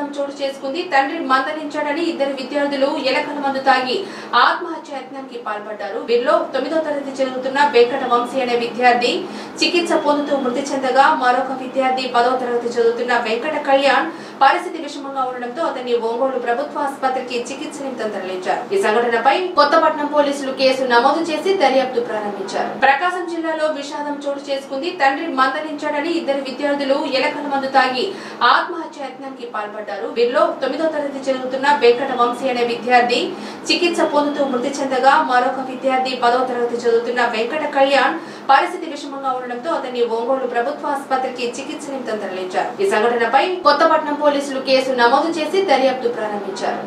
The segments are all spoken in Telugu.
చోటు చేసుకుంది తండ్రి మందలించాడని ఇద్దరు విద్యార్థులు ఎలకల మందు తాగి ఆత్మహత్య యత్నానికి పాల్పడ్డారు వీరిలో తొమ్మిదో తరగతి చదువుతున్న వెంకట వంశీ అనే విద్యార్థి చికిత్స పొందుతూ మృతి చెందగా మరొక విద్యార్థి పదవ తరగతి చదువుతున్న వెంకట కళ్యాణ్ పరిస్థితి విషమంగా ఉండడంతో అతన్ని ఒంగోలు ప్రభుత్వ ఆసుపత్రికి చికిత్స నిమిత్తం తరలించారు ఈ సంఘటనపై కొత్తపట్నం పోలీసులు కేసు నమోదు చేసి దర్యాప్తు ప్రారంభించారు ప్రకాశం జిల్లాలో విషాదం చోటు చేసుకుంది తండ్రి మందలించాడని ఇద్దరు విద్యార్థులు ఎలకల మందు తాగి ఆత్మహత్య యత్నానికి పాల్పడ్డారు వీరిలో తొమ్మిదో తరగతి చదువుతున్న వెంకట వంశీ అనే విద్యార్థి చికిత్స పొందుతూ మృతి చెందగా మరొక విద్యార్థి పదవ తరగతి చదువుతున్న వెంకట కళ్యాణ్ పరిస్థితి విషమంగా ఉండడంతో అతన్ని ఒంగోలు ప్రభుత్వ ఆసుపత్రికి చికిత్స నిమిత్తం తరలించారు ఈ సంఘటనపై కొత్తపట్నం పోలీసులు కేసు నమోదు చేసి దర్యాప్తు ప్రారంభించారు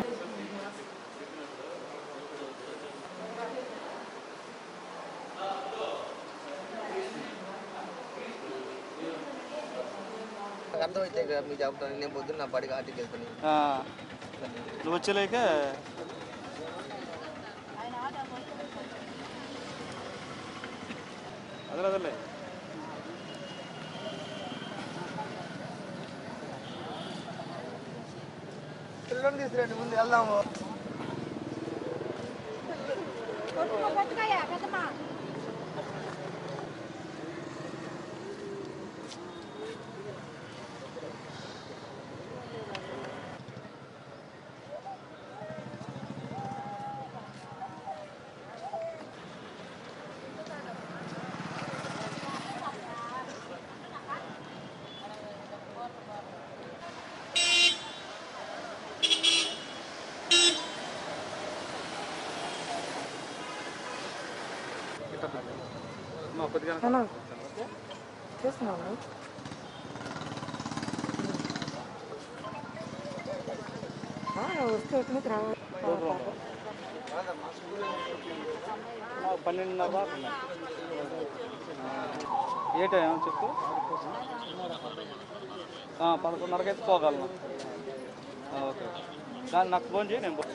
నాకు అర్థమైతే కదా మీకు చెప్తాను నేను పొద్దున్న నా బడికి ఆర్టీకి వెళ్తాను ఆ, నువ్వు వచ్చేలేక అదే అదేలే పిల్లల్ని తీసుకురండి ముందు వెళ్దాము మా కొద్దిగా చేస్తున్నాను వస్తే ఎక్కడికి రావాలి పన్నెండున్నర దాకా ఉన్నాయి. ఏ టైం చెప్పు ఆ, పదకొండున్నరకి అయితే పోగలను ఆ, ఓకే దాన్ని నాకు ఫోన్ చేయి నేను పో-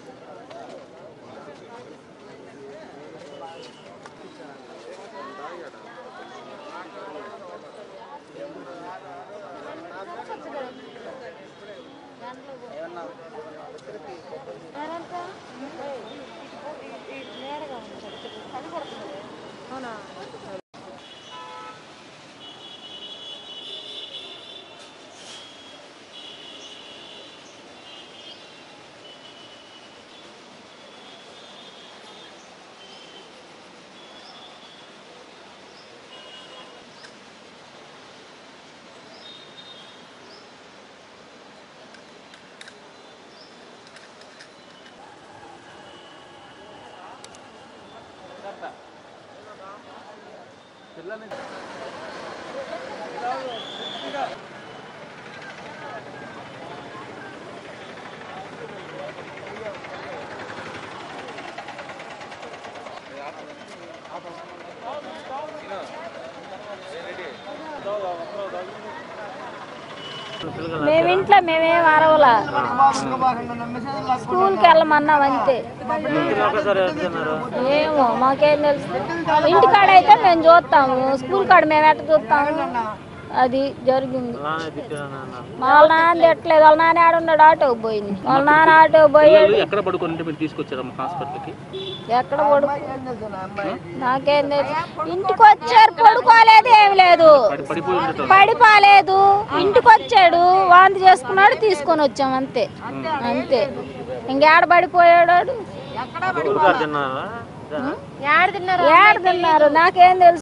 మేము ఇంట్లో మేమేం అరవలా స్కూల్కి వెళ్ళమన్నాం అంతే ఏమో మాకేం తెలుసు ఇంటికాడ అయితే మేము చూస్తాము స్కూల్ కాడ మేము ఎట్ట చూస్తాము అది జరిగింది వాళ్ళ నాన్న తిట్టలేదు వాళ్ళ నాన్న ఆడున్నాడు ఆటోకి పోయింది వాళ్ళ నాన్న ఆటో పోయాడు ఎక్కడ పడుకుంటే మీరు తీసుకొచ్చారమ్మా హాస్పిటల్కి ఎక్కడ పడుకో నాకేం తెలుసు ఇంటికి వచ్చారు పడుకోలేదు ఏమి లేదు పడి పడిపోయి ఉండటం పడిపోలేదు ఇంటికి వచ్చాడు వాంతి చేసుకున్నాడు తీసుకొని వచ్చాం అంతే అంతే ఇంకేడ పడిపోయాడు వాడు? కొడుకు తిన్నారా ఏడ తిన్నారు నాకేం తెలుసు